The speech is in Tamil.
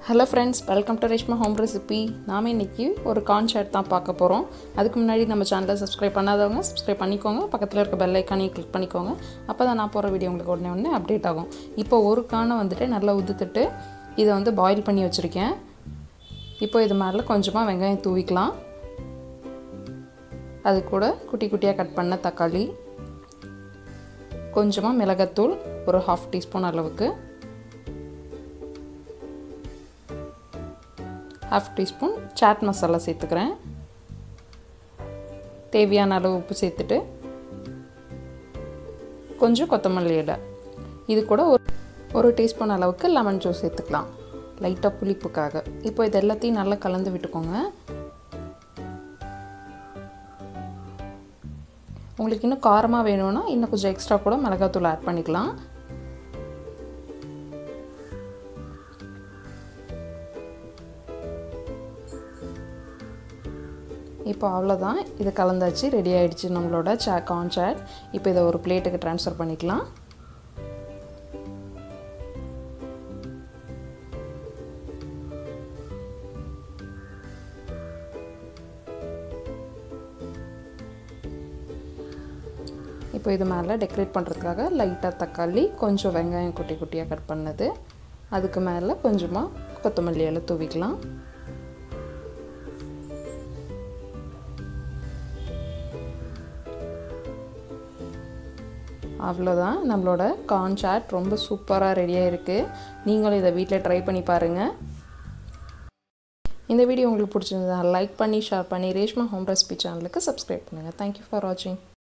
hello friends welcome to Reshma home recipe நாம இன்றைக்கி ஒரு கார்ன் ஷர்ட் தான் பார்க்க போகிறோம் அதுக்கு முன்னாடி நம்ம சேனலை சப்ஸ்கிரைப் பண்ணாதவங்க சப்ஸ்கிரைப் பண்ணிக்கோங்க பக்கத்தில் இருக்க பெல் ஐக்கானையும் கிளிக் பண்ணிக்கோங்க அப்போ தான் நான் போகிற வீடியோ உங்களுக்கு உடனே உடனே அப்டேட் ஆகும் இப்போ ஒரு கானை வந்துட்டு நல்லா உதுத்துட்டு இதை வந்து பாயில் பண்ணி வச்சுருக்கேன் இப்போ இது மேலே கொஞ்சமாக வெங்காயம் தூவிக்கலாம் அது கூட குட்டி குட்டியாக கட் பண்ண தக்காளி கொஞ்சமாக மிளகாத்தூள் ஒரு ஹாஃப் டீஸ்பூன் அளவுக்கு ஹாஃப் டீஸ்பூன் சாட் மசாலா சேர்த்துக்கிறேன் தேவையான அளவு உப்பு சேர்த்துட்டு கொஞ்சம் கொத்தமல்லி இலை இது கூட ஒரு ஒரு டீஸ்பூன் அளவுக்கு லெமன் ஜூஸ் சேர்த்துக்கலாம் லைட்டாக புளிப்புக்காக இப்போ இது எல்லாத்தையும் நல்லா கலந்து விட்டுக்கோங்க உங்களுக்கு இன்னும் காரமாக வேணும்னா இன்னும் கொஞ்சம் எக்ஸ்ட்ரா கூட மிளகாத்தூள் ஆட் பண்ணிக்கலாம் இப்போ அவ்வளோதான் இது கலந்தாச்சு ரெடி ஆகிடுச்சு நம்மளோட சா கார்ன் சாட் இப்போ இதை ஒரு பிளேட்டுக்கு ட்ரான்ஸ்ஃபர் பண்ணிக்கலாம் இப்போ இது மேலே டெக்கரேட் பண்ணுறதுக்காக லைட்டாக தக்காளி கொஞ்சம் வெங்காயம் குட்டி குட்டியாக கட் பண்ணது அதுக்கு மேலே கொஞ்சமாக கொத்தமல்லி எல்லாம் தூவிக்கலாம் அவ்வளோதான் நம்மளோட கார்ன் சாட் ரொம்ப சூப்பராக ரெடியாக இருக்குது நீங்களும் இதை வீட்டில் ட்ரை பண்ணி பாருங்கள் இந்த வீடியோ உங்களுக்கு பிடிச்சிருந்தா லைக் பண்ணி ஷேர் பண்ணி ரேஷ்மா ஹோம் ரெசிபி சேனலுக்கு சப்ஸ்கிரைப் பண்ணுங்கள் தேங்க்யூ ஃபார் வாட்சிங்